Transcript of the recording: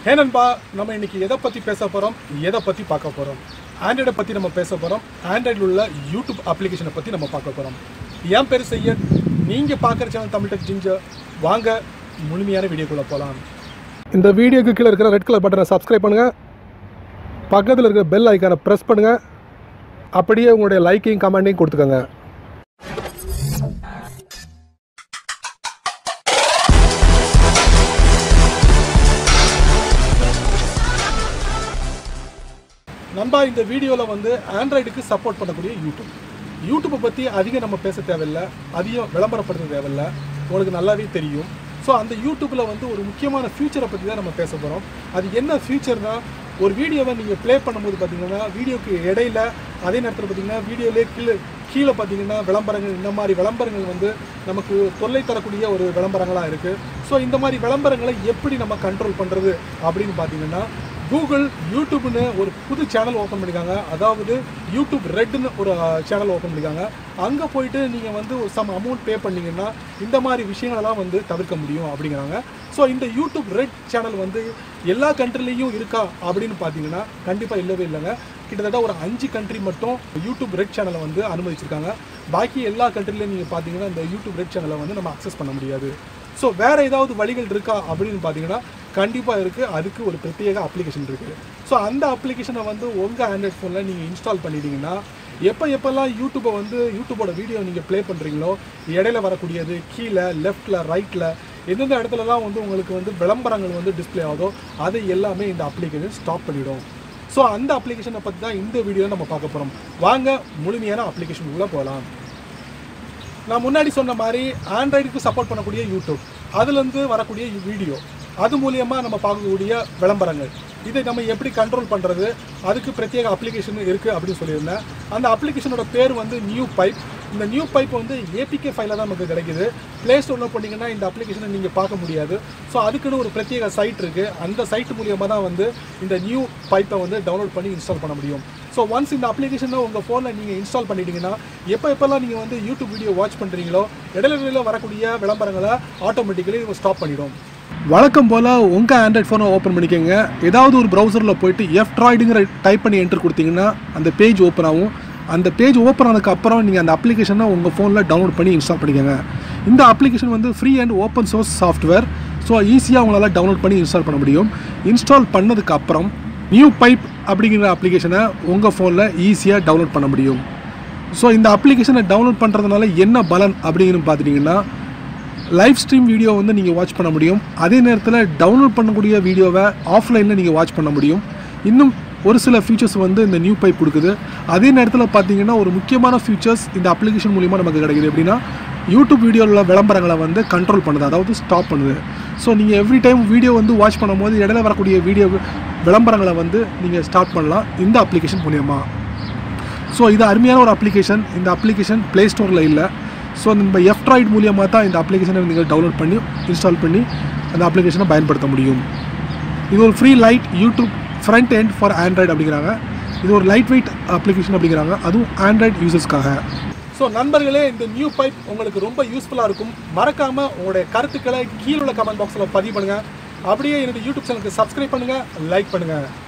ஏனன்பா நம்ம இன்னைக்கு எதை பற்றி பேச போகிறோம் எதை பற்றி பார்க்க போகிறோம் ஆண்ட்ராய்டை பற்றி நம்ம பேச போகிறோம் ஆண்ட்ராய்டில் உள்ள யூடியூப் அப்ளிகேஷனை பற்றி நம்ம பார்க்க போகிறோம் என் பேர் செய்யன் நீங்கள் பார்க்குற சேனல் தமிழ் டெக் ஜிஞ்சர் வாங்க முழுமையான வீடியோக்குள்ளே போகலாம் இந்த வீடியோக்கு கீழே இருக்கிற ரெட் கலர் பட்டனை சப்ஸ்கிரைப் பண்ணுங்கள் பக்கத்தில் இருக்கிற பெல் ஐக்கானை ப்ரெஸ் பண்ணுங்கள் அப்படியே உங்களுடைய லைக்கையும் கமெண்ட்டையும் கொடுத்துக்கோங்க நண்பா இந்த வீடியோவில் வந்து ஆண்ட்ராய்டுக்கு சப்போர்ட் பண்ணக்கூடிய யூடியூப் யூடியூப்பை பற்றி அதிகம் நம்ம பேச தேவையில்லை அதிகம் விளம்பரப்படுத்த தேவையில்லை உங்களுக்கு நல்லாவே தெரியும் ஸோ அந்த யூடியூப்பில் வந்து ஒரு முக்கியமான ஃபியூச்சரை பற்றி தான் நம்ம பேச போகிறோம் அது என்ன ஃபியூச்சர்னா ஒரு வீடியோவை நீங்கள் ப்ளே பண்ணும்போது பார்த்தீங்கன்னா வீடியோக்கு இடையில அதே நேரத்தில் பார்த்தீங்கன்னா வீடியோலே கீழே கீழே பார்த்தீங்கன்னா விளம்பரங்கள் இந்த மாதிரி விளம்பரங்கள் வந்து நமக்கு தொல்லை தரக்கூடிய ஒரு விளம்பரங்களாக இருக்குது ஸோ இந்த மாதிரி விளம்பரங்களை எப்படி நம்ம கண்ட்ரோல் பண்ணுறது அப்படின்னு பார்த்தீங்கன்னா கூகுள் யூடியூப்னு ஒரு புது சேனல் ஓப்பன் பண்ணியிருக்காங்க அதாவது யூடியூப் ரெட்னு ஒரு சேனல் ஓப்பன் பண்ணியிருக்காங்க அங்கே போயிட்டு நீங்கள் வந்து ஒரு சம் அமௌண்ட் பே பண்ணீங்கன்னா இந்த மாதிரி விஷயங்களெல்லாம் வந்து தவிர்க்க முடியும் அப்படிங்கிறாங்க ஸோ இந்த யூடியூப் ரெட் சேனல் வந்து எல்லா கண்ட்ரிலையும் இருக்கா அப்படின்னு பார்த்தீங்கன்னா கண்டிப்பாக இல்லவே இல்லைங்க கிட்டத்தட்ட ஒரு அஞ்சு கண்ட்ரி மட்டும் யூடியூப் ரெட் சேனலை வந்து அனுமதிச்சிருக்காங்க பாக்கி எல்லா கண்ட்ரிலையும் நீங்கள் பார்த்தீங்கன்னா இந்த யூடியூப் ரெட் சேனலை வந்து நம்ம அக்சஸ் பண்ண முடியாது ஸோ வேறு ஏதாவது வழிகள் இருக்கா அப்படின்னு பார்த்தீங்கன்னா கண்டிப்பாக இருக்குது அதுக்கு ஒரு பிரத்யேக அப்ளிகேஷன் இருக்குது ஸோ அந்த அப்ளிகேஷனை வந்து உங்கள் ஆண்ட்ராய்ட் ஃபோனில் நீங்கள் இன்ஸ்டால் பண்ணிட்டீங்கன்னா எப்போ எப்போல்லாம் யூடியூப்பை வந்து யூடியூபோட வீடியோ நீங்கள் ப்ளே பண்ணுறீங்களோ இடையில வரக்கூடியது கீழே லெஃப்ட்டில் ரைட்டில் எந்தெந்த இடத்துலலாம் வந்து உங்களுக்கு வந்து விளம்பரங்கள் வந்து டிஸ்ப்ளே ஆகுதோ அதை எல்லாமே இந்த அப்ளிகேஷன் ஸ்டாப் பண்ணிடும் ஸோ அந்த அப்ளிகேஷனை பற்றி தான் இந்த வீடியோ நம்ம பார்க்க போகிறோம் வாங்க முழுமையான அப்ளிகேஷன் உள்ள போகலாம் நான் முன்னாடி சொன்ன மாதிரி ஆண்ட்ராய்டுக்கு சப்போர்ட் பண்ணக்கூடிய யூடியூப் அதுலேருந்து வரக்கூடிய வீடியோ அது மூலியமாக நம்ம பார்க்கக்கூடிய விளம்பரங்கள் இதை நம்ம எப்படி கண்ட்ரோல் பண்ணுறது அதுக்கு பிரத்யேக அப்ளிகேஷன் இருக்குது அப்படின்னு சொல்லியிருந்தேன் அந்த அப்ளிகேஷனோட பேர் வந்து நியூ பைப் இந்த நியூ பைப் வந்து ஏபிகே ஃபைலில் தான் நமக்கு கிடைக்குது ப்ளே ஸ்டோரில் போனீங்கன்னா இந்த அப்ளிகேஷனை நீங்கள் பார்க்க முடியாது ஸோ அதுக்குன்னு ஒரு பிரத்யேக சைட் இருக்குது அந்த சைட் மூலியமாக தான் வந்து இந்த நியூ பைப்பை வந்து டவுன்லோட் பண்ணி இன்ஸ்டால் பண்ண முடியும் ஸோ ஒன்ஸ் இந்த அப்ளிகேஷனை உங்கள் ஃபோனில் நீங்கள் இன்ஸ்டால் பண்ணிட்டீங்கன்னா எப்போ எப்போல்லாம் நீங்கள் வந்து யூடியூப் வீடியோ வாட்ச் பண்ணுறீங்களோ இடையில இடையில வரக்கூடிய விளம்பரங்களை ஆட்டோமேட்டிக்கலி ஸ்டாப் பண்ணிடும் வழக்கம் போல் உங்கள் ஆண்ட்ராய்ட் ஃபோனை ஓப்பன் பண்ணிக்கோங்க ஏதாவது ஒரு ப்ரௌசரில் போயிட்டு எஃப் ட்ராய்டுங்கிற டைப் பண்ணி என்டர் கொடுத்தீங்கன்னா அந்த பேஜ் ஓப்பன் ஆகும் அந்த பேஜ் ஓப்பன் ஆனதுக்கு அப்புறம் நீங்கள் அந்த அப்ளிகேஷனை உங்கள் ஃபோனில் டவுன்லோட் பண்ணி இன்ஸ்டால் பண்ணிக்கோங்க இந்த அப்ளிகேஷன் வந்து free and open source software so ஈஸியாக உங்களால் டவுன்லோட் பண்ணி இன்ஸ்டால் பண்ண முடியும் இன்ஸ்டால் பண்ணதுக்கு அப்புறம் நியூ பைப் அப்படிங்கிற அப்ளிகேஷனை உங்கள் ஃபோனில் ஈஸியாக டவுன்லோட் பண்ண முடியும் ஸோ இந்த அப்ளிகேஷனை டவுன்லோட் பண்ணுறதுனால என்ன பலன் அப்படின்னு பார்த்துட்டிங்கன்னா லைவ் ஸ்ட்ரீம் வீடியோ வந்து நீங்கள் வாட்ச் பண்ண முடியும் அதே நேரத்தில் டவுன்லோட் பண்ணக்கூடிய வீடியோவை ஆஃப்லைனில் நீங்கள் வாட்ச் பண்ண முடியும் இன்னும் ஒரு சில ஃபீச்சர்ஸ் வந்து இந்த நியூ பைப் கொடுக்குது அதே நேரத்தில் பார்த்தீங்கன்னா ஒரு முக்கியமான ஃபீச்சர்ஸ் இந்த அப்ளிகேஷன் மூலிமா நமக்கு கிடைக்குது எப்படின்னா யூடியூப் வீடியோவில் விளம்பரங்களை வந்து கண்ட்ரோல் பண்ணுது அதாவது ஸ்டாப் பண்ணுது ஸோ நீங்கள் எவ்ரி டைம் வீடியோ வந்து வாட்ச் பண்ணும்போது இடையில வரக்கூடிய வீடியோ விளம்பரங்களை வந்து நீங்கள் ஸ்டார்ட் பண்ணலாம் இந்த அப்ளிகேஷன் மூலியமாக ஸோ இது அருமையான ஒரு அப்ளிகேஷன் இந்த அப்ளிகேஷன் ப்ளே ஸ்டோரில் இல்லை ஸோ நம்ம எஃப்ட்ராய்ட் மூலியமாக தான் இந்த அப்ளிகேஷனை நீங்கள் டவுன்லோட் பண்ணி இன்ஸ்டால் பண்ணி அந்த அப்ளிகேஷனை பயன்படுத்த முடியும் இது ஒரு free light YouTube front end for Android அப்படிங்கிறாங்க இது ஒரு லைட் வெயிட் அப்ளிகேஷன் அப்படிங்கிறாங்க அதுவும் ஆண்ட்ராய்டு யூசர்ஸ்க்காக ஸோ நண்பர்களே இந்த நியூ பைப் உங்களுக்கு ரொம்ப யூஸ்ஃபுல்லாக இருக்கும் மறக்காமல் உங்களுடைய கருத்துக்களை கீழே உள்ள கமெண்ட் பாக்ஸில் பதிவு பண்ணுங்கள் அப்படியே என்னுடைய யூடியூப் சேனலுக்கு சப்ஸ்கிரைப் பண்ணுங்கள் லைக் பண்ணுங்கள்